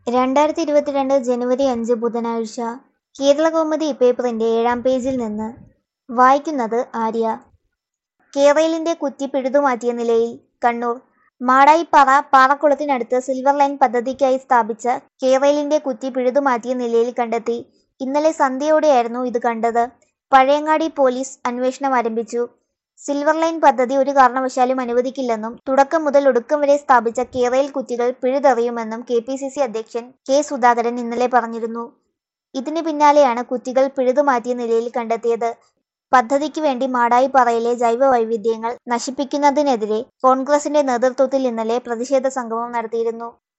രണ്ടായിരത്തി ഇരുപത്തിരണ്ട് ജനുവരി അഞ്ച് ബുധനാഴ്ച കേരളകൗമുദി പേപ്പറിന്റെ ഏഴാം പേജിൽ നിന്ന് വായിക്കുന്നത് ആര്യ കേരളിന്റെ കുറ്റി പിഴുതുമാറ്റിയ നിലയിൽ കണ്ണൂർ മാടായിപ്പാറ പാറക്കുളത്തിനടുത്ത് സിൽവർ ലൈൻ പദ്ധതിക്കായി സ്ഥാപിച്ച കേരളിന്റെ കുറ്റി പിഴുതുമാറ്റിയ നിലയിൽ കണ്ടെത്തി ഇന്നലെ സന്ധ്യയോടെയായിരുന്നു ഇത് കണ്ടത് പഴയങ്ങാടി പോലീസ് അന്വേഷണം ആരംഭിച്ചു സിൽവർ ലൈൻ പദ്ധതി ഒരു കാരണവശാലും അനുവദിക്കില്ലെന്നും തുടക്കം മുതൽ ഒടുക്കം വരെ സ്ഥാപിച്ച കേരയിൽ കുറ്റികൾ പിഴുതെറിയുമെന്നും കെ പി സി സി അധ്യക്ഷൻ കെ സുധാകരൻ ഇന്നലെ പറഞ്ഞിരുന്നു ഇതിന് പിന്നാലെയാണ് കുറ്റികൾ പിഴുതുമാറ്റിയ നിലയിൽ കണ്ടെത്തിയത് പദ്ധതിക്ക് വേണ്ടി മാടായിപ്പാറയിലെ ജൈവ വൈവിധ്യങ്ങൾ നശിപ്പിക്കുന്നതിനെതിരെ കോൺഗ്രസിന്റെ നേതൃത്വത്തിൽ ഇന്നലെ പ്രതിഷേധ സംഗമം നടത്തിയിരുന്നു